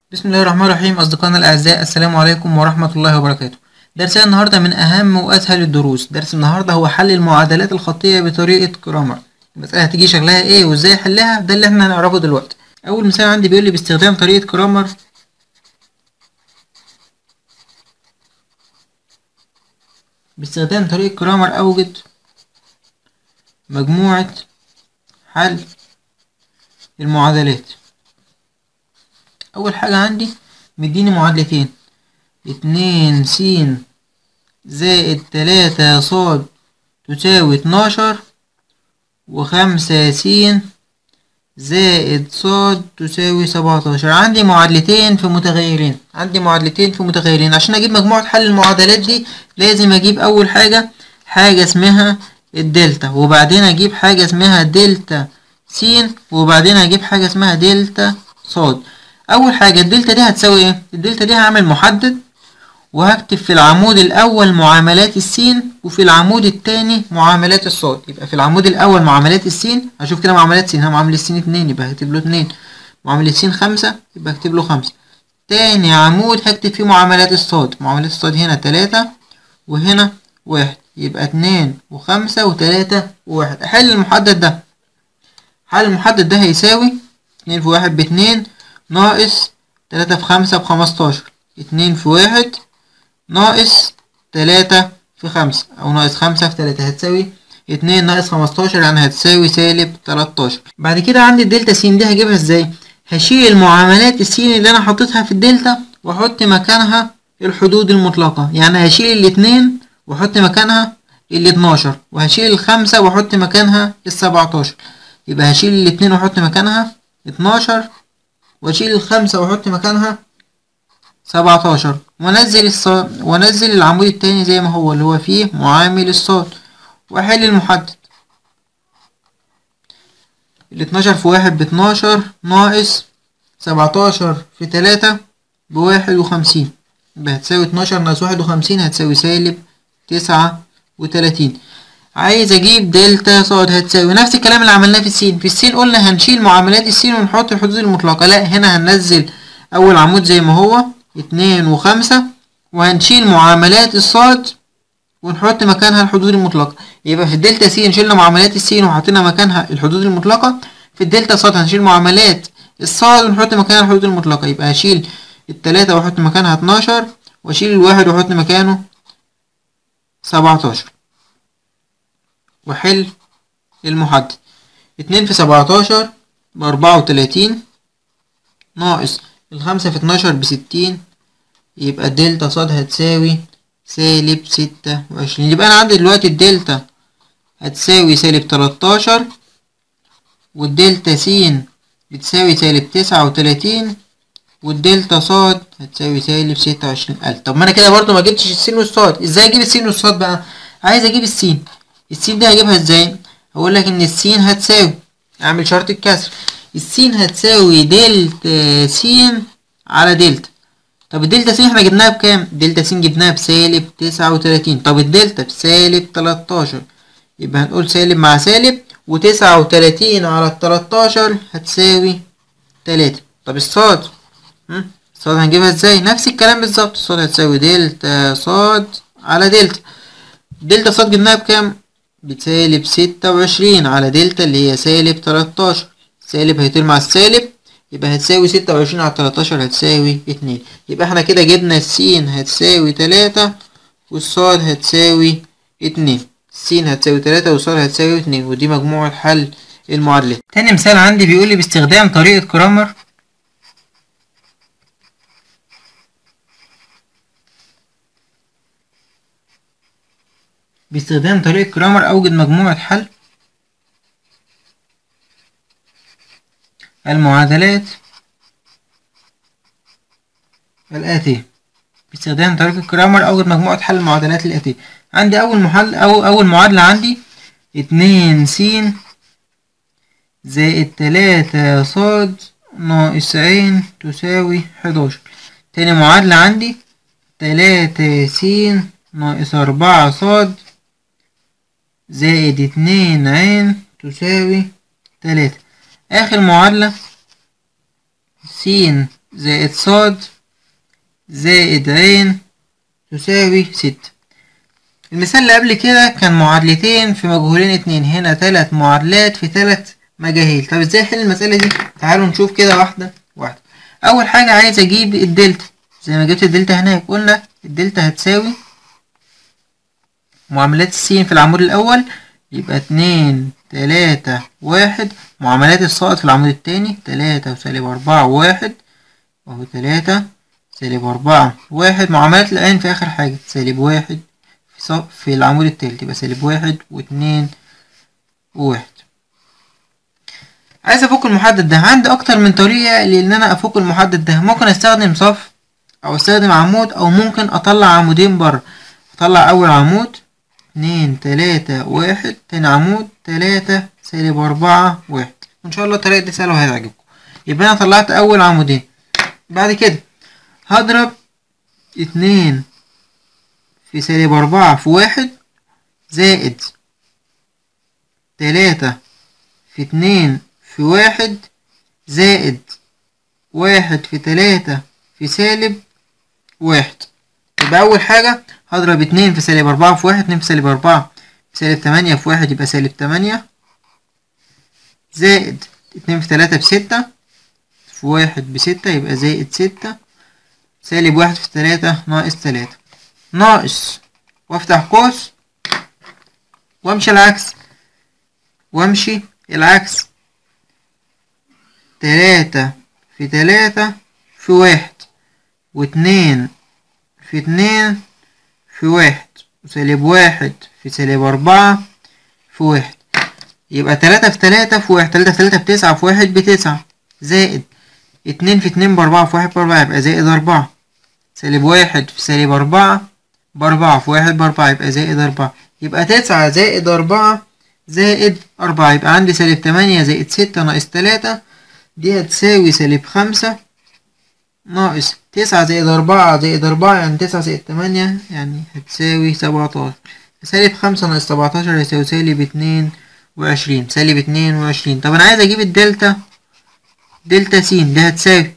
بسم الله الرحمن الرحيم أصدقائنا الأعزاء السلام عليكم ورحمة الله وبركاته درسنا النهاردة من أهم وأسهل الدروس درس النهاردة هو حل المعادلات الخطية بطريقة كرامر المسألة هتيجي شكلها إيه وإزاي أحلها ده اللي إحنا هنعرفه دلوقتي أول مثال عندي بيقول لي باستخدام طريقة كرامر باستخدام طريقة كرامر أوجد مجموعة حل المعادلات أول حاجة عندي مديني معادلتين اتنين س زائد تلاتة ص تساوي اتناشر وخمسة س زائد ص تساوي سبعتاشر عندي معادلتين في متغيرين عندي معادلتين في متغيرين عشان أجيب مجموعة حل المعادلات دي لازم أجيب أول حاجة حاجة اسمها الدلتا وبعدين أجيب حاجة اسمها دلتا س وبعدين أجيب حاجة اسمها دلتا ص اول حاجه الدلتا دي هتساوي ايه الدلتا دي هعمل محدد وهكتب في العمود الاول معاملات السين وفي العمود الثاني معاملات الصاد يبقى في العمود الاول معاملات السين هشوف كده معاملات سين معاملة السين اتنين يبقى هكتب له اتنين معاملة سين خمسة يبقى هكتب له خمسة تاني عمود هكتب فيه معاملات الصاد معاملات الصاد هنا تلاتة وهنا واحد يبقى اتنين وخمسة وتلاتة وواحد احل المحدد ده حل المحدد ده هيساوي اتنين في واحد باتنين ناقص تلاتة في خمسة بخمستاشر اتنين في واحد ناقص تلاتة في خمسة أو ناقص خمسة في تلاتة هتساوي اتنين ناقص خمستاشر يعني هتساوي سالب تلاتاشر بعد كده عندي الدلتا س دي هجيبها ازاي هشيل المعاملات السين اللي أنا حطيتها في الدلتا وأحط مكانها الحدود المطلقة يعني هشيل الاتنين وأحط مكانها الاتناشر وهشيل الخمسة وأحط مكانها السبعتاشر يبقى هشيل الاتنين وأحط مكانها اتناشر واشيل الخمسة واحط مكانها سبعتاشر وانزل الص... وانزل العمود التاني زي ما هو اللي هو فيه معامل الصاد واحل المحدد الاتناشر في واحد باتناشر ناقص سبعتاشر في تلاتة بواحد وخمسين يبقى هتساوي اتناشر ناقص واحد وخمسين هتساوي سالب تسعة وتلاتين عايز اجيب دلتا صاد هتساوي نفس الكلام اللي عملناه في السين في السين قلنا هنشيل معاملات السين ونحط الحدود المطلقة لا هنا هننزل اول عمود زي ما هو اتنين وخمسة وهنشيل معاملات الصاد ونحط مكانها الحدود المطلقة يبقى في الدلتا س شلنا معاملات السين وحطينا مكانها الحدود المطلقة في الدلتا صاد هنشيل معاملات الصاد ونحط مكانها الحدود المطلقة يبقى هشيل التلاتة واحط مكانها اتناشر واشيل الواحد واحط مكانه سبعتاشر وحل المحدد اتنين في سبعتاشر بأربعة وتلاتين ناقص الخمسة في اتناشر بستين يبقى الدلتا صاد هتساوي سالب ستة وعشرين يبقى أنا عندي دلوقتي الدلتا هتساوي سالب تلاتاشر والدلتا س بتساوي سالب تسعة وتلاتين والدلتا صاد هتساوي سالب ستة وعشرين ألف طب ما أنا كده برضو ما جبتش السين والصاد ازاي أجيب السين والصاد بقى عايز أجيب السين السين دي هجيبها ازاي هقول لك ان السين هتساوي اعمل شرط الكسر السين هتساوي دلتا س على دلتا طب الدلتا س احنا جبناها بكام دلتا س جبناها بسالب تسعة وتلاتين طب الدلتا بسالب تلاتاشر يبقى هنقول سالب مع سالب وتسعة وتلاتين على التلاتاشر هتساوي تلاتة طب الصاد الصاد هنجيبها ازاي نفس الكلام بالظبط الصاد هتساوي دلتا صاد على دلتا دلتا صاد جبناها بكام بسالب ستة وعشرين على دلتا اللي هي سالب تلاتاشر سالب هيطير مع السالب يبقى هتساوي ستة وعشرين على تلاتاشر هتساوي اتنين يبقى احنا كده جبنا السين هتساوي تلاتة والصاد هتساوي اتنين السين هتساوي تلاتة والصاد هتساوي اتنين ودي مجموعة حل المعادلات تاني مثال عندي بيقول لي باستخدام طريقة كرامر باستخدام طريقة كرامر أوجد مجموعة حل المعادلات الآتية باستخدام طريقة كرامر أوجد مجموعة حل المعادلات الآتية عندي أول محل أو أول معادلة عندي اتنين س زائد تلاتة صاد ناقص عين تساوي حداشر تاني معادلة عندي تلاتة س ناقص أربعة صاد زائد اتنين عين تساوي تلاتة آخر معادلة س زائد صاد زائد عين تساوي ستة المثال اللي قبل كده كان معادلتين في مجهولين اتنين هنا تلات معادلات في تلات مجاهيل طب ازاي احل المسألة دي تعالوا نشوف كده واحدة واحدة أول حاجة عايز أجيب الدلتا زي ما جبت الدلتا هناك قلنا الدلتا هتساوي معاملات السين في العمود الأول يبقى اتنين تلاتة واحد معاملات الصائد في العمود التاني تلاتة وسالب أربعة وواحد وهو تلاتة سالب أربعة واحد معاملات العين في آخر حاجة سالب واحد في, ص... في العمود التالت يبقى سالب واحد واتنين وواحد عايز أفك المحدد ده عندي أكتر من طريقة لأن أنا أفك المحدد ده ممكن أستخدم صف أو أستخدم عمود أو ممكن أطلع عمودين بره أطلع أول عمود اتنين تلاتة واحد تاني عمود تلاتة سالب أربعة واحد وإن شاء الله الطريقة دي سهلة وهتعجبكم يبقى أنا طلعت أول عمودين بعد كده هضرب اتنين في سالب أربعة في واحد زائد تلاتة في اتنين في واحد زائد واحد في تلاتة في سالب واحد يبقى أول حاجة هضرب اتنين في سالب أربعة في واحد اتنين في سالب أربعة في سالب تمانية في واحد يبقى سالب تمانية زائد اتنين في تلاتة بستة في واحد بستة يبقى زائد ستة سالب واحد في تلاتة ناقص تلاتة ناقص وافتح قوس وامشي العكس وامشي العكس تلاتة في تلاتة في واحد واتنين في اتنين في واحد وسالب واحد في سالب أربعة في واحد يبقى تلاتة في تلاتة في واحد تلاتة في تلاتة بتسعة في واحد بتسعة زائد اتنين في اتنين بأربعة في واحد بأربعة يبقى زائد أربعة سالب واحد في سالب أربعة بأربعة في واحد بأربعة يبقى زائد أربعة يبقى تسعة زائد أربعة زائد أربعة يبقى عندي سالب تمانية زائد ستة ناقص تلاتة دي هتساوي سالب خمسة ناقص تسعة زائد أربعة زائد أربعة يعني تسعة زائد تمانية يعني هتساوي سبعتاشر سالب خمسة ناقص سبعتاشر هيساوي سالب اتنين وعشرين سالب اتنين وعشرين طب أنا عايز أجيب الدلتا دلتا س دي هتساوي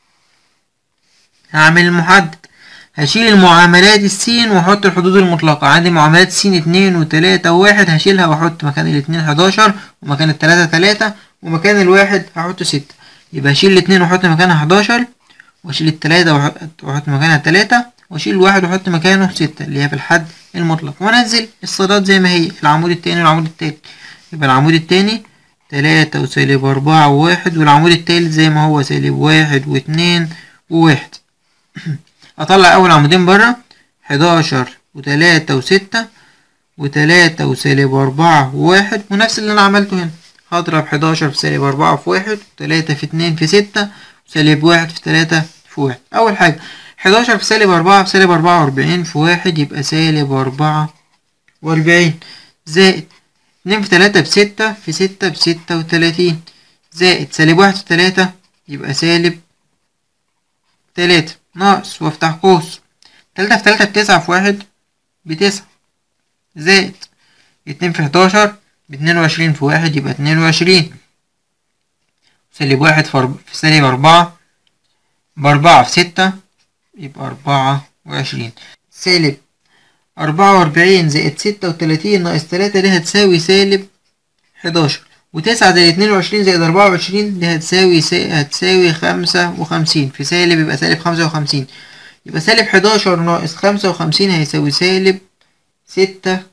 هعمل المحدد هشيل المعاملات السين واحط الحدود المطلقة عندي معاملات سين اتنين وتلاتة وواحد هشيلها واحط مكان الاتنين حداشر ومكان التلاتة تلاتة ومكان الواحد هحط ستة يبقى هشيل الاتنين واحط مكانها حداشر واشيل التلاتة واحط مكانها تلاتة واشيل الواحد واحط مكانه ستة اللي هي في الحد المطلق وانزل الصادات زي ما هي العمود التاني والعمود التالت يبقى العمود التاني تلاتة وسالب أربعة وواحد والعمود التالت زي ما هو سالب واحد واتنين وواحد أطلع أول عمودين برا حداشر وتلاتة وستة وتلاتة وسالب أربعة وواحد ونفس اللي أنا عملته هنا هضرب حداشر في سالب أربعة في واحد وتلاتة في اتنين في ستة وسالب واحد في تلاتة في واحد أول حاجة حداشر في سالب أربعة في سالب أربعة وأربعين في واحد يبقى سالب أربعة وأربعين زائد اتنين في تلاتة بستة في ستة بستة وتلاتين زائد سالب واحد في تلاتة يبقى سالب تلاتة ناقص وافتح قوس تلاتة في تلاتة بتسعة في واحد بتسعة زائد اتنين في حداشر باتنين وعشرين في واحد يبقى اتنين وعشرين سالب واحد في, أرب... في سالب أربعة بأربعة في ستة يبقى أربعة وعشرين سالب أربعة وأربعين زائد ستة وتلاتين ناقص تلاتة دي هتساوي سالب حداشر وتسعة زائد اتنين وعشرين زائد أربعة وعشرين دي هتساوي سا... هتساوي خمسة وخمسين في سالب يبقى سالب خمسة وخمسين يبقى سالب حداشر ناقص خمسة وخمسين هيساوي سالب ستة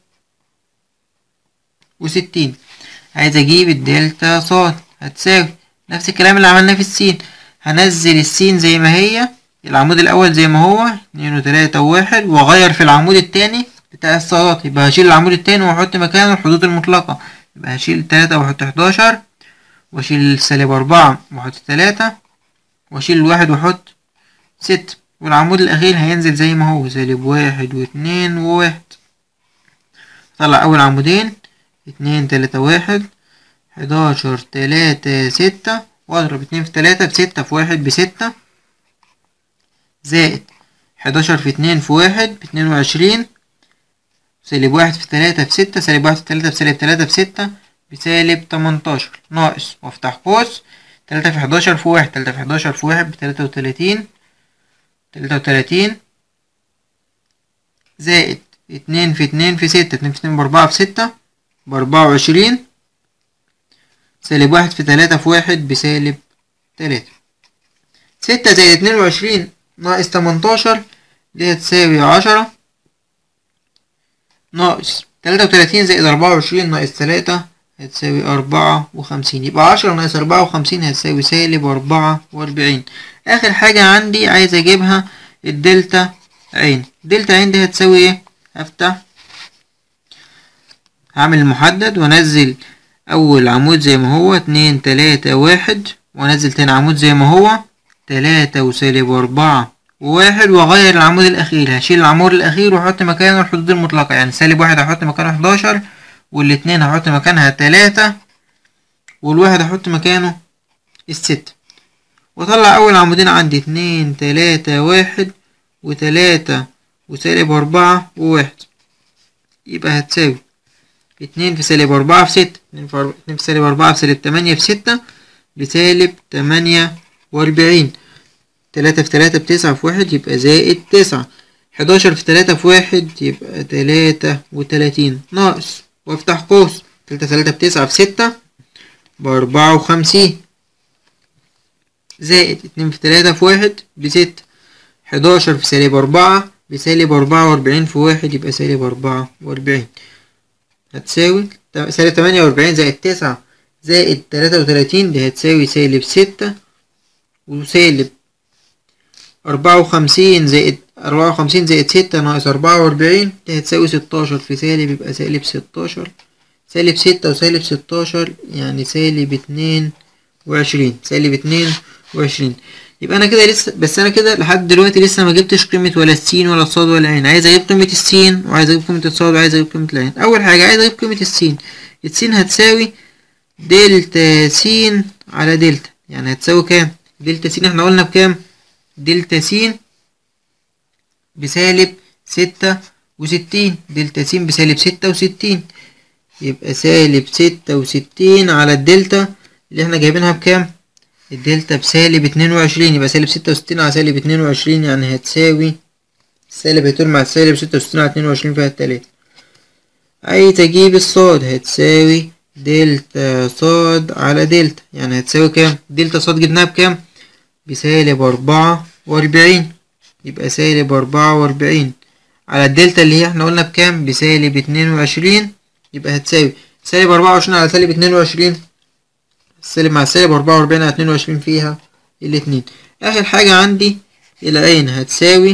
وستين عايز أجيب الدلتا صاد هتساوي نفس الكلام اللي عملناه في السين هنزل السين زي ما هي العمود الأول زي ما هو اتنين وتلاتة وواحد وأغير في العمود التاني بتاع الصادات يبقى هشيل العمود التاني وأحط مكانه الحدود المطلقة يبقى هشيل تلاتة وأحط حداشر وأشيل سالب أربعة وأحط تلاتة وأشيل الواحد وأحط ستة والعمود الأخير هينزل زي ما هو سالب واحد واتنين وواحد طلع أول عمودين اتنين تلاتة واحد حداشر تلاتة ستة واضرب اتنين في تلاتة بستة في واحد بستة زائد حداشر في اتنين في واحد باتنين وعشرين سالب واحد في تلاتة في ستة سالب واحد في تلاتة بسالب تلاتة في ستة بسالب تمنتاشر ناقص وافتح قوس تلاتة في حداشر في واحد تلاتة في حداشر في واحد بتلاتة وتلاتين تلاتة وتلاتين زائد اتنين في اتنين في ستة اتنين في اتنين بأربعة في ستة بأربعة وعشرين سالب واحد في تلاتة في واحد بسالب تلاتة ستة زائد اتنين وعشرين ناقص تمنتاشر دي هتساوي عشرة ناقص تلاتة وتلاتين زائد أربعة وعشرين ناقص تلاتة هتساوي أربعة وخمسين يبقى عشرة ناقص أربعة وخمسين هتساوي سالب أربعة وأربعين آخر حاجة عندي عايز أجيبها الدلتا عين دلتا عين دي هتساوي إيه؟ هفتح هعمل المحدد وأنزل أول عمود زي ما هو اتنين تلاتة واحد وأنزل تاني عمود زي ما هو تلاتة وسالب أربعة وواحد وأغير العمود الأخير هشيل العمود الأخير وأحط مكانه الحدود المطلقة يعني سالب واحد هحط مكانه حداشر والاتنين هحط مكانها تلاتة والواحد هحط مكانه الستة وأطلع أول عمودين عندي اتنين تلاتة واحد وتلاتة وسالب أربعة وواحد يبقى هتساوي اتنين في سالب أربعة في ستة اتنين في, أربعة اتنين في سالب أربعة في سالب تمانية في ستة بسالب تمانية وأربعين تلاتة في تلاتة بتسعة في واحد يبقى زائد تسعة حداشر في تلاتة في واحد يبقى تلاتة وتلاتين ناقص وافتح قوس تلاتة في تلاتة بتسعة في ستة بأربعة وخمسين زائد اتنين في تلاتة في واحد بستة حداشر في سالب أربعة بسالب أربعة وأربعين في واحد يبقى سالب أربعة وأربعين هتساوي سالب تمانية وأربعين زائد تسعة زائد تلاتة وتلاتين دي هتساوي سالب ستة وسالب أربعة وخمسين زائد أربعة وخمسين زائد ستة ناقص أربعة وأربعين دي هتساوي ستاشر في سالب يبقى سالب ستاشر سالب ستة وسالب ستاشر يعني سالب اتنين وعشرين سالب اتنين وعشرين يبقى أنا كده لسه بس أنا كده لحد دلوقتي لسه ما جبتش قيمة ولا السين ولا الصاد ولا العين عايز أجيب قيمة السين وعايز أجيب قيمة الصاد وعايز أجيب قيمة العين أول حاجة عايز أجيب قيمة السين السين هتساوي دلتا س على دلتا يعني هتساوي كام دلتا س احنا قلنا بكام دلتا س بسالب ستة وستين دلتا س بسالب ستة وستين يبقى سالب ستة وستين على الدلتا اللي احنا جايبينها بكام الدلتا بسالب اتنين وعشرين يبقى سالب ستة وستين على سالب اتنين وعشرين يعني هتساوي السالب هيطير مع السالب ستة وستين على اتنين وعشرين فيها التلاتة عايز اجيب الصاد هتساوي دلتا صاد على دلتا يعني هتساوي كام دلتا صاد جبناها بكام بسالب أربعة وأربعين يبقى سالب أربعة وأربعين على الدلتا اللي هي احنا قلنا بكام بسالب اتنين وعشرين يبقى هتساوي سالب أربعة وعشرين على سالب اتنين وعشرين السالب مع السالب أربعة وأربعين على اتنين وعشرين فيها الاتنين آخر حاجة عندي العين هتساوي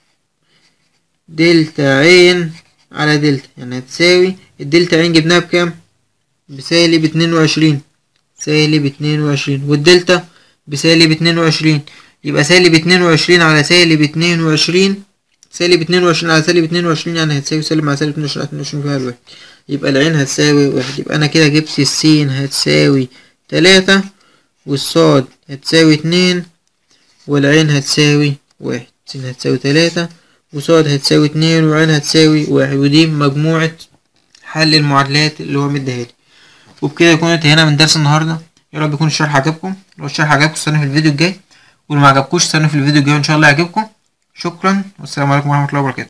دلتا عين على دلتا يعني هتساوي الدلتا عين جبناها بكام بسالب اتنين وعشرين سالب اتنين وعشرين والدلتا بسالب اتنين وعشرين يبقى سالب اتنين وعشرين على سالب اتنين وعشرين سالب اتنين وعشرين على سالب اتنين وعشرين يعني هتساوي سالب مع سالب اتنين وعشرين على اتنين وعشرين فيها الواحد يبقى العين هتساوي واحد يبقى أنا كده جبت السين هتساوي تلاتة والصاد هتساوي اتنين والعين هتساوي واحد سين هتساوي تلاتة وصاد هتساوي اتنين وعين هتساوي واحد ودي مجموعة حل المعادلات اللي هو مديها لي وبكده يكون انتهينا من درس النهارده يا رب يكون الشرح عجبكم لو الشرح عجبكم استنوا في الفيديو الجاي واللي ما عجبكوش استنوا في الفيديو الجاي وان شاء الله يعجبكم شكرا والسلام عليكم ورحمه الله وبركاته